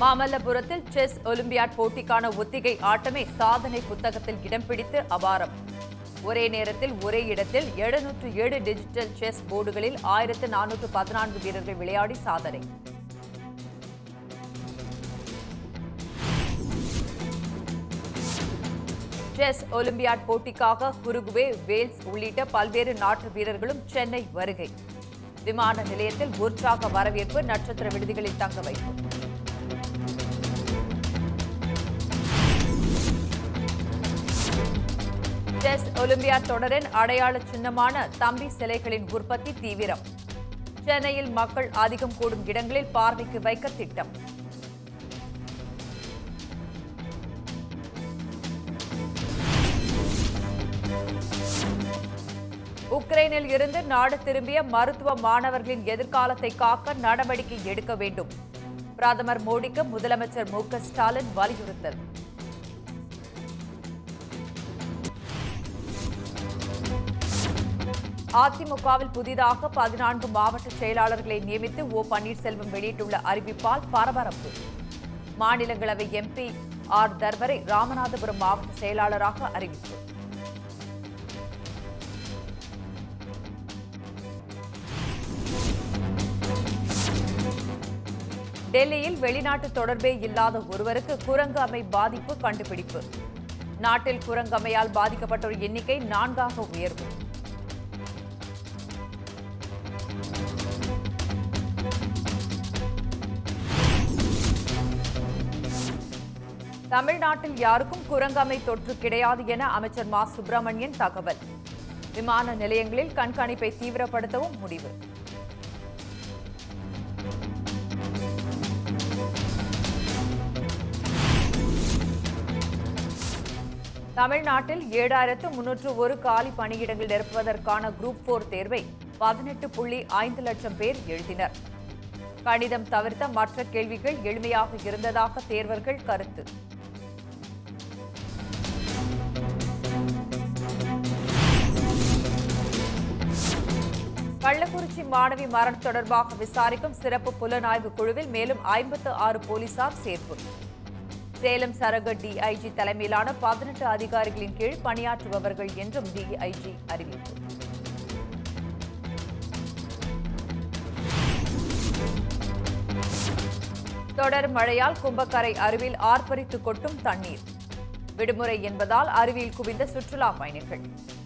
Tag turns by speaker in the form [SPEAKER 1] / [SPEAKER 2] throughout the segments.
[SPEAKER 1] மாமல்லபுரத்தில் chess olympiad போட்டிக்கான ஒத்திகை ஆட்டமே சாதனை புத்தகத்தில் இடம் பிடித்து அபாரம் ஒரே நேரத்தில் ஒரே இடத்தில் எழுநூற்று ஏழு டிஜிட்டல் செஸ் போர்டுகளில் ஆயிரத்து நானூற்று பதினான்கு வீரர்கள் விளையாடி சாதனை செஸ் ஒலிம்பியாட் போட்டிக்காக உருகுவே வேல்ஸ் உள்ளிட்ட பல்வேறு நாட்டு வீரர்களும் சென்னை வருகை விமான நிலையத்தில் உற்சாக வரவேற்பு நட்சத்திர விடுதிகளில் தங்க வைப்பு செஸ் ஒலிம்பியாட் தொடரின் அடையாள சின்னமான தம்பி சிலைகளின் உற்பத்தி தீவிரம் சென்னையில் மக்கள் அதிகம் கூடும் இடங்களில் பார்வைக்கு வைக்க திட்டம் உக்ரைனில் இருந்து நாடு திரும்பிய மருத்துவ மாணவர்களின் எதிர்காலத்தை காக்க நடவடிக்கை எடுக்க வேண்டும் பிரதமர் மோடிக்கு முதலமைச்சர் மு க ஸ்டாலின் வலியுறுத்தல் அதிமுகவில் புதிதாக பதினான்கு மாவட்ட செயலாளர்களை நியமித்து ஓ பன்னீர்செல்வம் வெளியிட்டுள்ள அறிவிப்பால் பரபரப்பு மாநிலங்களவை எம்பி ஆர் தர்வரை ராமநாதபுரம் மாவட்ட செயலாளராக அறிவிப்பு டெல்லியில் வெளிநாட்டு தொடர்பே இல்லாத ஒருவருக்கு குரங்கு அமை பாதிப்பு கண்டுபிடிப்பு நாட்டில் குரங்கம்மையால் பாதிக்கப்பட்டோர் எண்ணிக்கை நான்காக உயர்வு தமிழ்நாட்டில் யாருக்கும் குரங்கம்மை தொற்று கிடையாது என அமைச்சர் மா சுப்பிரமணியன் தகவல் விமான நிலையங்களில் கண்காணிப்பை தீவிரப்படுத்தவும் முடிவு தமிழ்நாட்டில் ஏழாயிரத்து முன்னூற்று ஒரு காலி பணியிடங்கள் நிரப்புவதற்கான குரூப் போர் தேர்வை பதினெட்டு புள்ளி ஐந்து லட்சம் பேர் எழுதினர் கணிதம் தவிர்த்த மற்ற கேள்விகள் எளிமையாக இருந்ததாக தேர்வர்கள் கருத்து கள்ளக்குறிச்சி மாணவி மரணம் தொடர்பாக விசாரிக்கும் சிறப்பு புலனாய்வு குழுவில் மேலும் ஐம்பத்து ஆறு போலீசார் சேர்ப்பு சேலம் சரக டிஐஜி தலைமையிலான பதினெட்டு அதிகாரிகளின் கீழ் பணியாற்றுபவர்கள் என்றும் டிஐஜி அறிவிப்பு தொடர் மழையால் கும்பக்கரை அருவியில் ஆர்ப்பரித்து கொட்டும் தண்ணீர் விடுமுறை என்பதால் அருவியில் குவிந்த சுற்றுலா பயணிகள்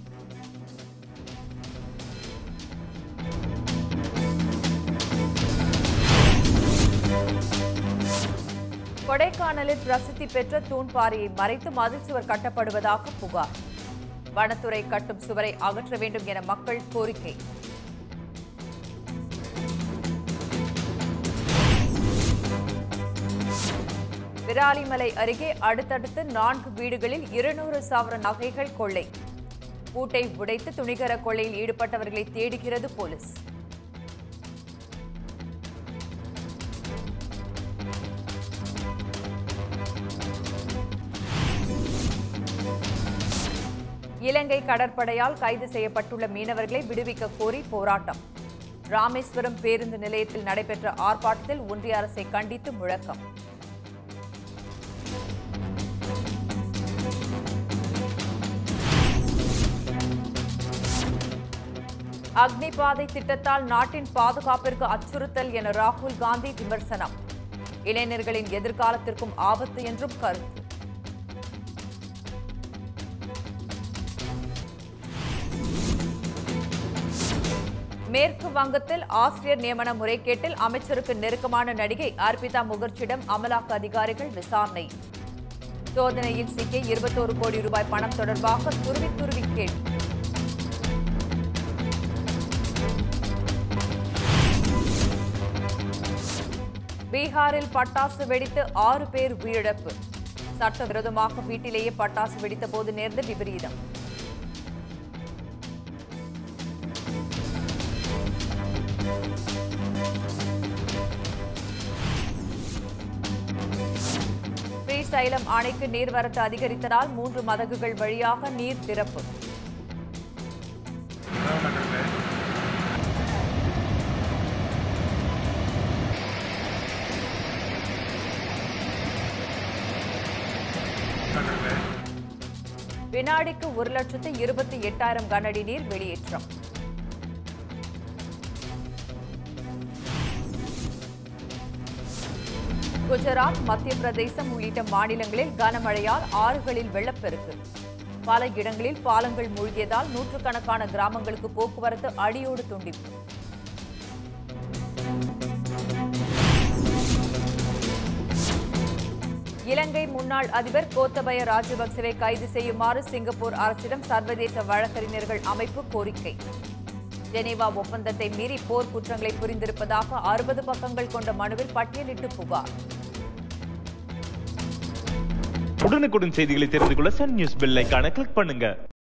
[SPEAKER 1] கொடைக்கானலில் பிரசித்தி பெற்ற தூண்பாறையை மறைத்து மதில் சுவர் கட்டப்படுவதாக புகார் வனத்துறை கட்டும் சுவரை அகற்ற வேண்டும் என மக்கள் கோரிக்கை விராலிமலை அருகே அடுத்தடுத்து நான்கு வீடுகளில் இருநூறு சவர நகைகள் கொள்ளை பூட்டை உடைத்து துணிகர கொள்ளையில் ஈடுபட்டவர்களை தேடுகிறது போலீஸ் இலங்கை கடற்படையால் கைது செய்யப்பட்டுள்ள மீனவர்களை விடுவிக்க கோரி போராட்டம் ராமேஸ்வரம் பேருந்து நிலையத்தில் நடைபெற்ற ஆர்ப்பாட்டத்தில் ஒன்றிய அரசை கண்டித்து முழக்கம் அக்னிபாதை திட்டத்தால் நாட்டின் பாதுகாப்பிற்கு அச்சுறுத்தல் என ராகுல் காந்தி விமர்சனம் இளைஞர்களின் எதிர்காலத்திற்கும் ஆபத்து என்றும் கருத்து மேற்கு வங்கத்தில் ஆசிரியர் நியமன முறைகேட்டில் அமைச்சருக்கு நெருக்கமான நடிகை அர்பிதா முகர்ஜியிடம் அமலாக்க அதிகாரிகள் விசாரணை சோதனையில் சிக்கிய இருபத்தோரு கோடி ரூபாய் பணம் தொடர்பாக துருவி துருவி கேள்வி பீகாரில் பட்டாசு வெடித்து ஆறு பேர் உயிரிழப்பு சட்டவிரோதமாக வீட்டிலேயே பட்டாசு வெடித்த போது நேர்ந்த விபரீதம் ஸ்ரீசைலம் அணைக்கு நீர்வரத்து அதிகரித்ததால் மூன்று மதகுகள் வழியாக நீர் திறப்பு வினாடிக்கு ஒரு லட்சத்து இருபத்தி எட்டாயிரம் கனஅடி நீர் வெளியேற்றம் குஜராத் மத்திய பிரதேசம் உள்ளிட்ட மாநிலங்களில் கனமழையால் ஆறுகளில் வெள்ளப்பெருக்கு பல இடங்களில் பாலங்கள் மூழ்கியதால் நூற்றுக்கணக்கான கிராமங்களுக்கு போக்குவரத்து அடியோடு துண்டிப்பு இலங்கை முன்னாள் அதிபர் கோத்தபய ராஜபக்சவை கைது செய்யுமாறு சிங்கப்பூர் அரசிடம் சர்வதேச வழக்கறிஞர்கள் அமைப்பு கோரிக்கை ஜெனீவா ஒப்பந்தத்தை மீறி போர் குற்றங்களை புரிந்திருப்பதாக அறுபது பக்கங்கள் கொண்ட மனுவில் பட்டியலிட்டு புகார்
[SPEAKER 2] உடனுக்குடன் செய்திகளை தெரிந்து கொள்ள சன் நியூஸ் பெல் ஐகானை கிளிக் பண்ணுங்க